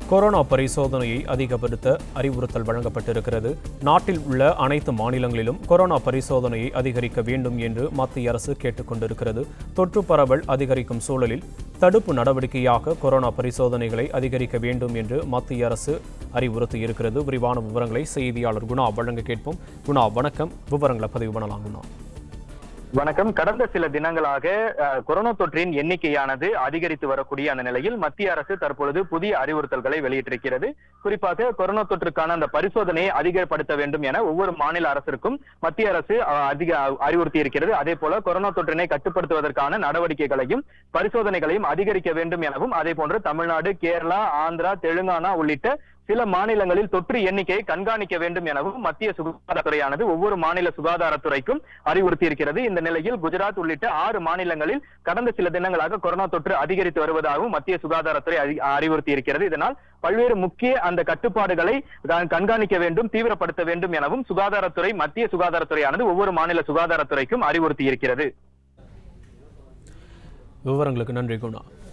corona பரிசோதனையை அதிகப்படுத்த அறிவுறுத்தல் வழங்கப்பட்டிருக்கிறது நாட்டில் உள்ள அனைத்து மாநிலங்களிலும் கொரோனா பரிசோதனையை அதிகரிக்க வேண்டும் என்று மத்திய அரசு கேட்டுக் கொண்டிருக்கிறது தொற்று பரவல் அதிகரிக்கும் சூழலில் தடுப்பு நடவடிக்கையாக கொரோனா பரிசோதனைகளை அதிகரிக்க வேண்டும் என்று மத்திய அரசு அறிவுறுத்தியிருக்கிறது விரிவான விவரங்களை செய்தியாளர் குணா வழங்க கேட்போம் குணா வணக்கம் விவரங்களை பதிவு பண்ணலாம் குணா வணக்கம் கடந்த சில தினங்களாக அஹ், கொரோனா தொற்றின் எண்ணிக்கையானது அதிகரித்து வரக்கூடிய அந்த நிலையில் மத்திய அரசு தற்பொழுது புதிய அறிவுறுத்தல்களை வெளியிட்டிருக்கிறது குறிப்பாக கொரோனா தொற்றுக்கான அந்த பரிசோதனையை அதிகப்படுத்த வேண்டும் என ஒவ்வொரு மாநில அரசிற்கும் மத்திய அரசு அஹ், அதிக அறிவுறுத்தி இருக்கிறது அதே போல கொரோனா தொற்றினை கட்டுப்படுத்துவதற்கான நடவடிக்கைகளையும் பரிசோதனைகளையும் அதிகரிக்க வேண்டும் எனவும் அதே போன்று தமிழ்நாடு கேரளா ஆந்திரா தெலுங்கானா உள்ளிட்ட சில மாநிலங்களில் தொற்று எண்ணிக்கையை கண்காணிக்க வேண்டும் எனவும் மத்திய சுகாதாரத்துறையானது ஒவ்வொரு மாநில சுகாதாரத்துறைக்கும் அறிவுறுத்தி இருக்கிறது இந்த நிலையில் குஜராத் உள்ளிட்ட ஆறு மாநிலங்களில் கடந்த சில தினங்களாக கொரோனா தொற்று அதிகரித்து வருவதாகவும் மத்திய சுகாதாரத்துறை அறி- அறிவுறுத்தி இருக்கிறது இதனால் பல்வேறு முக்கிய அந்த கட்டுப்பாடுகளை கண்- கண்காணிக்க வேண்டும் தீவிரப்படுத்த வேண்டும் எனவும் சுகாதாரத்துறை மத்திய சுகாதாரத்துறையானது ஒவ்வொரு மாநில சுகாதாரத்துறைக்கும் அறிவுறுத்தி இருக்கிறது விவரங்களுக்கு நன்றி குணா